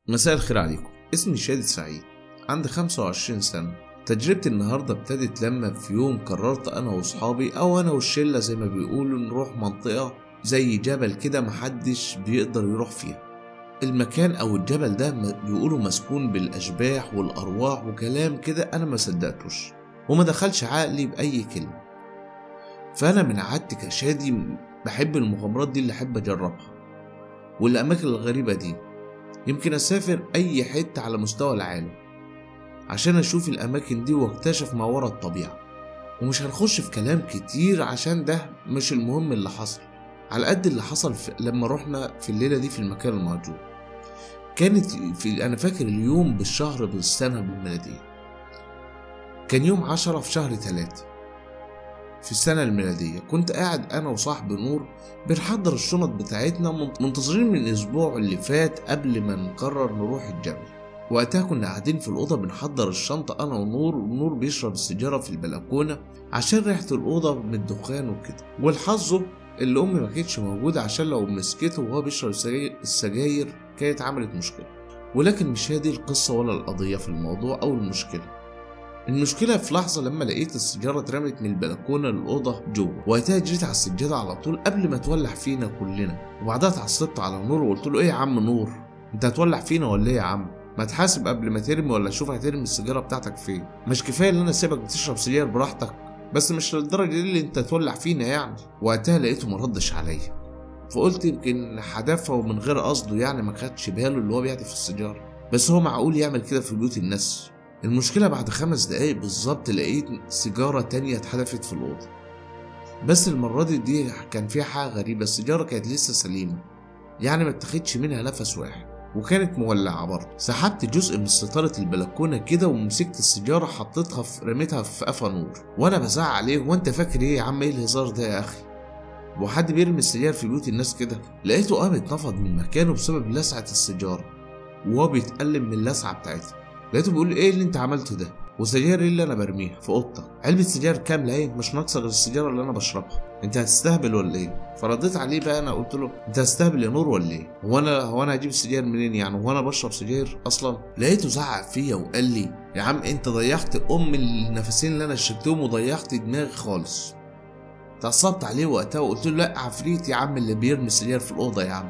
مساء الخير عليكم اسمي شادي سعيد عندي 25 سنة تجربتي النهاردة ابتدت لما في يوم قررت أنا وصحابي أو أنا والشلة زي ما بيقولوا نروح منطقة زي جبل كده محدش بيقدر يروح فيها المكان أو الجبل ده م- بيقولوا مسكون بالأشباح والأرواح وكلام كده أنا ما صدقتوش وما دخلش عقلي بأي كلمة فأنا من عادتي كشادي بحب المغامرات دي اللي أحب أجربها والأماكن الغريبة دي يمكن أسافر أي حتة على مستوى العالم عشان أشوف الأماكن دي واكتشف ما وراء الطبيعة ومش هنخش في كلام كتير عشان ده مش المهم اللي حصل على قد اللي حصل في لما رحنا في الليلة دي في المكان المهجور كانت في أنا فاكر اليوم بالشهر بالسنة بالميلادية كان يوم عشرة في شهر تلاتة في السنة الميلادية كنت قاعد أنا وصاحبي نور بنحضر الشنط بتاعتنا منت- منتظرين من الأسبوع اللي فات قبل ما نقرر نروح الجبل وقتها كنا قاعدين في الأوضة بنحضر الشنطة أنا ونور ونور بيشرب السيجارة في البلكونة عشان ريحة الأوضة من الدخان وكده والحظه اللي أمي ما كانتش موجودة عشان لو مسكته وهو بيشرب السجاير, السجاير كانت عملت مشكلة ولكن مش هي دي القصة ولا القضية في الموضوع أو المشكلة المشكلة في لحظة لما لقيت السيجارة اترمت من البلكونة للأوضة جوه وقتها جريت على السجادة على طول قبل ما تولع فينا كلنا وبعدها اتعصبت على نور وقلت له ايه يا عم نور انت هتولع فينا ولا ايه يا عم ما تحاسب قبل ما ترمي ولا شوف هترمي السيجارة بتاعتك فين مش كفاية ان انا سيبك بتشرب سيجار براحتك بس مش للدرجة دي اللي انت تولع فينا يعني وقتها لقيته مردش عليا فقلت يمكن حدفها ومن غير قصده يعني ما خدش باله اللي هو بيعدي في السيجارة بس هو معقول يعمل كده في بيوت الناس المشكلة بعد خمس دقايق بالظبط لقيت سيجارة تانية اتحدفت في الأوضة بس المرة دي دي كان فيها حاجة غريبة السيجارة كانت لسه سليمة يعني ما اتخدش منها نفس واحد وكانت مولعة برضه سحبت جزء من ستارة البلكونة كده ومسكت السيجارة حطيتها في رميتها في قفا نور وأنا بزعق عليه وأنت فاكر إيه يا عم إيه الهزار ده يا أخي وحد بيرمي السيجار في بيوت الناس كده لقيته قام اتنفض من مكانه بسبب لسعة السيجارة وهو بيتألم من اللسعة بتاعتها لقيته بيقول ايه اللي انت عملته ده وسجاير ايه اللي انا برميها في اوضتك علبه سجاير كامله ايه مش ناقصه غير السيجاره اللي انا بشربها انت هتستهبل ولا ايه فرديت عليه بقى انا قلت له انت هتستهبل يا نور ولا ايه هو انا هو انا هجيب السجاير منين يعني هو انا بشرب سجاير اصلا لقيته زعق فيا وقال لي يا عم انت ضيعت ام النفسين اللي انا شربتهم وضيعت دماغي خالص اتعصبت عليه وقتها وقلت له لا عفريت يا عم اللي بيرمي السجاير في الاوضه يا عم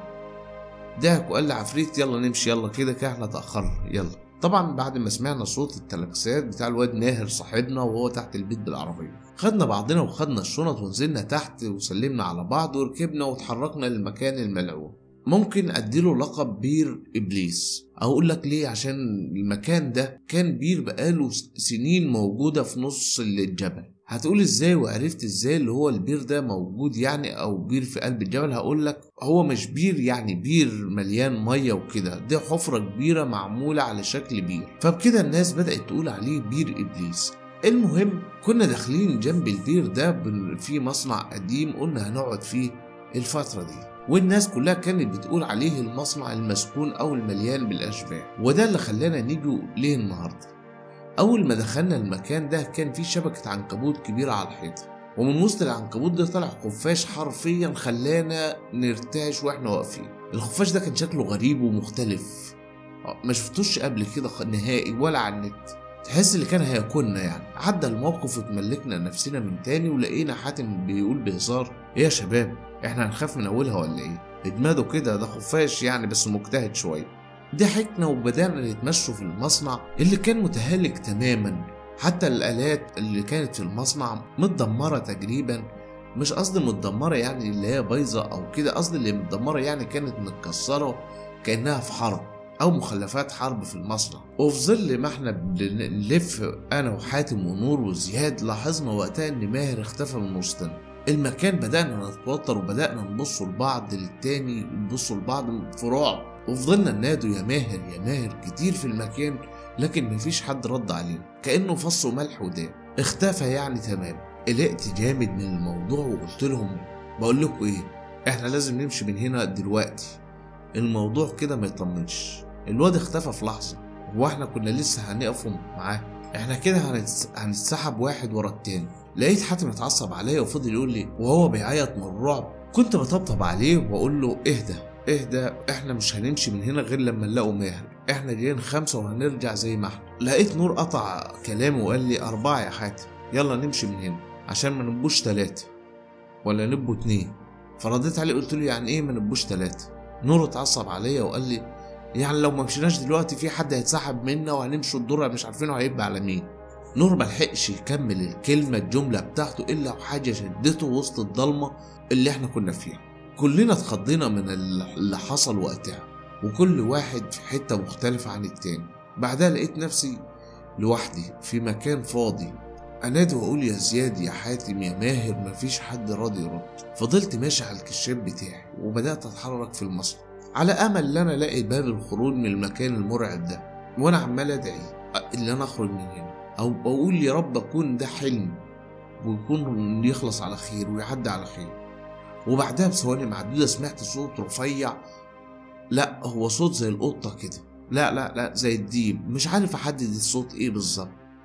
ضحك وقال لي عفريت يلا نمشي يلا كده كده احنا اتاخرنا يلا طبعا بعد ما سمعنا صوت التلاكسات بتاع الواد ماهر صاحبنا وهو تحت البيت بالعربيه خدنا بعضنا وخدنا الشنط ونزلنا تحت وسلمنا على بعض وركبنا واتحركنا للمكان الملعون ممكن اديله لقب بير ابليس اقول لك ليه عشان المكان ده كان بير بقاله سنين موجوده في نص الجبل هتقول ازاي وعرفت ازاي اللي هو البير ده موجود يعني او بير في قلب الجبل هقول لك هو مش بير يعني بير مليان ميه وكده دي حفره كبيره معموله على شكل بير فبكده الناس بدات تقول عليه بير ابليس المهم كنا داخلين جنب البير ده بن- في مصنع قديم قلنا هنقعد فيه الفتره دي والناس كلها كانت بتقول عليه المصنع المسكون او المليان بالاشباح وده اللي خلانا نيجوا ليه النهارده أول ما دخلنا المكان ده كان في شبكة عنكبوت كبيرة على الحيطة ومن وسط العنكبوت ده طلع خفاش حرفيا خلانا نرتعش واحنا واقفين الخفاش ده كان شكله غريب ومختلف آه، ما شفتوش قبل كده خ- نهائي ولا على النت تحس اللي كان هياكلنا يعني عدى الموقف واتملكنا نفسنا من تاني ولقينا حاتم بيقول بهزار ايه يا شباب احنا هنخاف من اولها ولا ايه ادماده كده ده خفاش يعني بس مجتهد شويه ضحكنا وبدأنا نتمشوا في المصنع اللي كان متهالك تماما حتى الآلات اللي كانت في المصنع متدمرة تقريبا مش قصدي متدمرة يعني اللي هي بايظة أو كده قصدي اللي متدمرة يعني كانت متكسرة كأنها في حرب أو مخلفات حرب في المصنع وفي ظل ما احنا بنلف أنا وحاتم ونور وزياد لاحظنا وقتها إن ماهر اختفى من وسطنا المكان بدأنا نتوتر وبدأنا نبص لبعض للتاني نبص لبعض في رعب وفضلنا ننادوا يا ماهر يا ماهر كتير في المكان لكن مفيش حد رد علينا كأنه فص ملح وداب اختفى يعني تمام قلقت جامد من الموضوع وقلت لهم بقول لكم ايه احنا لازم نمشي من هنا دلوقتي الموضوع كده ما يطمنش الواد اختفى في لحظة هو احنا كنا لسه هنقفوا معاه احنا كده هنتس... هنتسحب واحد ورا التاني لقيت حاتم اتعصب عليا وفضل يقول لي وهو بيعيط من الرعب كنت بطبطب عليه واقول له اهدى اهدى احنا مش هنمشي من هنا غير لما نلاقوا ماهر احنا جايين خمسة وهنرجع زي ما احنا لقيت نور قطع كلامه وقال لي أربعة يا حاتم يلا نمشي من هنا عشان ما نبقوش تلاتة ولا نبقوا اتنين فرديت عليه قلت له يعني ايه ما نبقوش تلاتة نور اتعصب عليا وقال لي يعني لو ما مشيناش دلوقتي في حد هيتسحب منا وهنمشي الدور مش عارفين هيبقى على مين نور ملحقش يكمل الكلمة الجملة بتاعته إلا وحاجة شدته وسط الضلمة اللي احنا كنا فيها كلنا اتخضينا من اللي حصل وقتها وكل واحد في حتة مختلفة عن التاني بعدها لقيت نفسي لوحدي في مكان فاضي أنادي وأقول يا زياد يا حاتم يا ماهر مفيش حد راضي يرد فضلت ماشي على الكشاف بتاعي وبدأت أتحرك في المصنع على أمل إن أنا ألاقي باب الخروج من المكان المرعب ده وأنا عمال أدعي إن أنا أخرج من هنا أو بقول يا رب أكون ده حلم ويكون يخلص على خير ويعدي على خير وبعدها بثواني معدودة سمعت صوت رفيع لا هو صوت زي القطة كده لا لا لا زي الديب مش عارف أحدد الصوت إيه بالظبط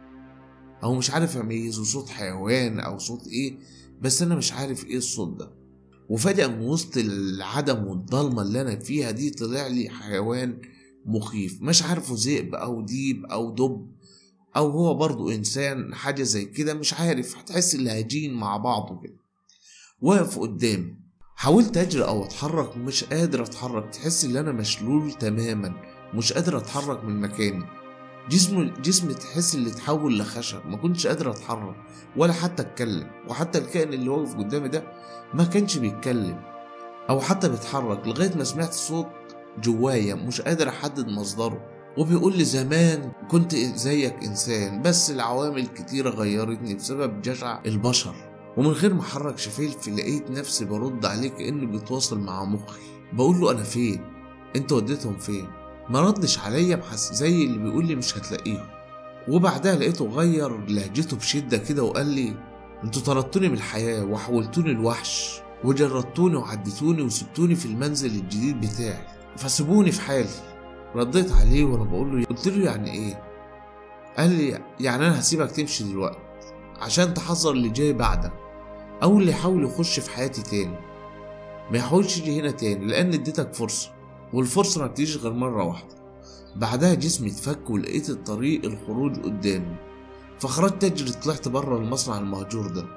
أو مش عارف أميزه صوت حيوان أو صوت إيه بس أنا مش عارف إيه الصوت ده وفجأة من وسط العدم والضلمة اللي أنا فيها دي طلع لي حيوان مخيف مش عارفه ذئب أو ديب أو دب أو هو برضو إنسان حاجة زي كده مش عارف هتحس اللاجين مع بعضه كده واقف قدامي حاولت أجري أو أتحرك مش قادر أتحرك تحس إن أنا مشلول تماما مش قادر أتحرك من مكاني جسم جسمي تحس اللي اتحول لخشب ما كنتش قادر اتحرك ولا حتى اتكلم وحتى الكائن اللي واقف قدامي ده ما كانش بيتكلم او حتى بيتحرك لغايه ما سمعت صوت جوايا مش قادر احدد مصدره وبيقول لي زمان كنت زيك انسان بس العوامل كتيره غيرتني بسبب جشع البشر ومن غير ما احرك شفايفي لقيت نفسي برد عليه كاني بيتواصل مع مخي بقول له انا فين انت وديتهم فين ما ردش عليا بحس زي اللي بيقول لي مش هتلاقيهم وبعدها لقيته غير لهجته بشدة كده وقال لي انتوا طردتوني من الحياة وحولتوني لوحش وجردتوني وعديتوني وسبتوني في المنزل الجديد بتاعي فسيبوني في حالي رديت عليه وانا بقول له قلت له يعني ايه قال لي يعني انا هسيبك تمشي دلوقتي عشان تحذر اللي جاي بعدك او اللي يحاول يخش في حياتي تاني ما يحاولش يجي هنا تاني لان اديتك فرصه والفرصة ما بتجيش غير مرة واحدة بعدها جسمي اتفك ولقيت الطريق الخروج قدامي فخرجت أجري طلعت بره المصنع المهجور ده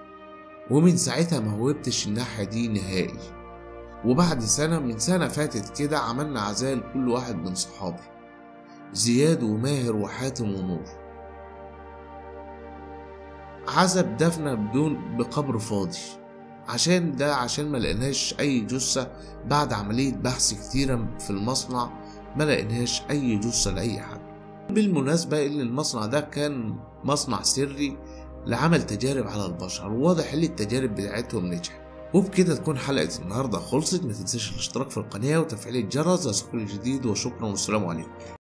ومن ساعتها ما هوبتش الناحية دي نهائي وبعد سنة من سنة فاتت كده عملنا عزاء لكل واحد من صحابي زياد وماهر وحاتم ونور عزب دفنة بدون بقبر فاضي عشان ده عشان ما لقيناش اي جثة بعد عملية بحث كتيرة في المصنع ما لقيناش اي جثة لاي حد بالمناسبة ان المصنع ده كان مصنع سري لعمل تجارب على البشر وواضح ان التجارب بتاعتهم نجحت وبكده تكون حلقة النهاردة خلصت ما تنساش الاشتراك في القناة وتفعيل الجرس لكل جديد وشكرا والسلام عليكم